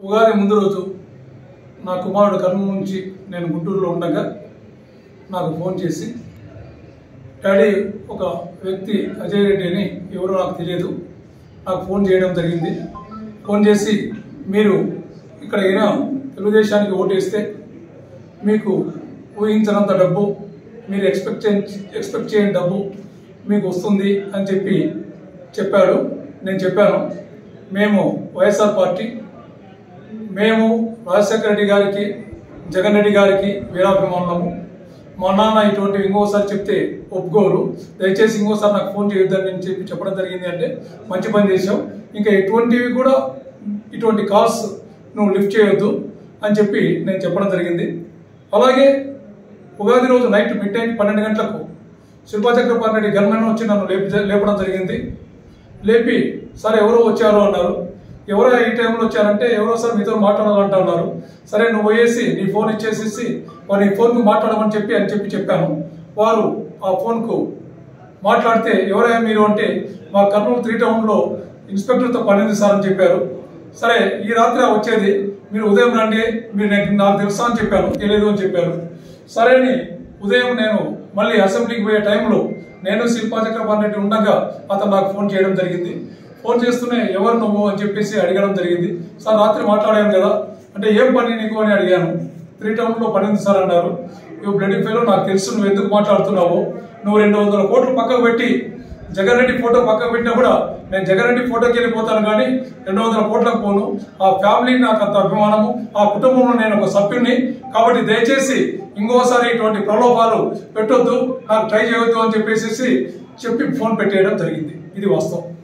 ఉగాది ముందు రోజు నా కుమారుడు కర్నూలు నుంచి నేను గుంటూరులో ఉండగా నాకు ఫోన్ చేసి డాడీ ఒక వ్యక్తి అజయ్ రెడ్డి అని ఎవరో నాకు తెలియదు నాకు ఫోన్ చేయడం జరిగింది ఫోన్ చేసి మీరు ఇక్కడ అయినా తెలుగుదేశానికి ఓటేస్తే మీకు ఊహించినంత డబ్బు మీరు ఎక్స్పెక్ట్ చే ఎక్స్పెక్ట్ చేయని డబ్బు మీకు వస్తుంది అని చెప్పి చెప్పాడు నేను చెప్పాను మేము వైఎస్ఆర్ పార్టీ మేము రాజశేఖర రెడ్డి గారికి జగన్ రెడ్డి గారికి వీరాభిమానులము మా నాన్న ఇటువంటి ఇంకోసారి చెప్తే ఒప్పుకోరు దయచేసి ఇంకోసారి నాకు ఫోన్ చేయొద్దని నేను చెప్పి చెప్పడం జరిగింది అంటే మంచి పని చేసావు ఇంకా ఎటువంటివి కూడా ఇటువంటి కాల్స్ నువ్వు లిఫ్ట్ చేయొద్దు అని చెప్పి నేను చెప్పడం జరిగింది అలాగే ఉగాది రోజు నైట్ మిడ్ నైట్ పన్నెండు గంటలకు శిల్పా చక్రపాణి రెడ్డి గన్మెన్ వచ్చి నన్ను లేపి లేపడం జరిగింది లేపి సార్ ఎవరో వచ్చారు అన్నారు ఎవరో ఈ టైంలో వచ్చారంటే ఎవరో సార్ మీతో మాట్లాడాలంట ఉన్నారు సరే నువ్వు పోయేసి నీ ఫోన్ ఇచ్చేసేసి వారి ఫోన్కు మాట్లాడమని చెప్పి అని చెప్పి చెప్పాను వారు ఆ ఫోన్కు మాట్లాడితే ఎవరైనా మీరు అంటే మా కర్నూలు త్రీ టౌన్లో ఇన్స్పెక్టర్తో పనింది సార్ అని చెప్పారు సరే ఈ రాత్రి వచ్చేది మీరు ఉదయం రండి మీరు నాకు నాకు తెలుసా అని చెప్పాను తెలియదు అని చెప్పారు సరే అని ఉదయం నేను మళ్ళీ అసెంబ్లీకి పోయే టైంలో నేను శిల్పా చక్రపాణి రెడ్డి ఉండగా అతను నాకు ఫోన్ చేయడం జరిగింది ఫోన్ చేస్తూనే ఎవరు నువ్వు అని చెప్పేసి అడగడం జరిగింది సార్ రాత్రి మాట్లాడాను కదా అంటే ఏం పని నీకు అని అడిగాను త్రీ టౌన్లో పని ఉంది సార్ అన్నారు ఇవి బ్లడ్ ఫెయిల్ నాకు తెలుసు నువ్వు ఎందుకు మాట్లాడుతున్నావు నువ్వు రెండు వందల కోట్లు పక్కకు పెట్టి జగన్ రెడ్డి ఫోటో పక్కకు పెట్టినా కూడా నేను జగన్ రెడ్డి ఫోటోకి వెళ్ళిపోతాను కానీ రెండు వందల కోట్లకు పోను ఆ ఫ్యామిలీ నాకు అంత అభిమానము ఆ కుటుంబంలో నేను ఒక సభ్యుడిని కాబట్టి దయచేసి ఇంకోసారి ఇటువంటి ప్రలోభాలు పెట్టొద్దు నాకు ట్రై చేయొద్దు అని చెప్పేసి చెప్పి ఫోన్ పెట్టేయడం జరిగింది ఇది వాస్తవం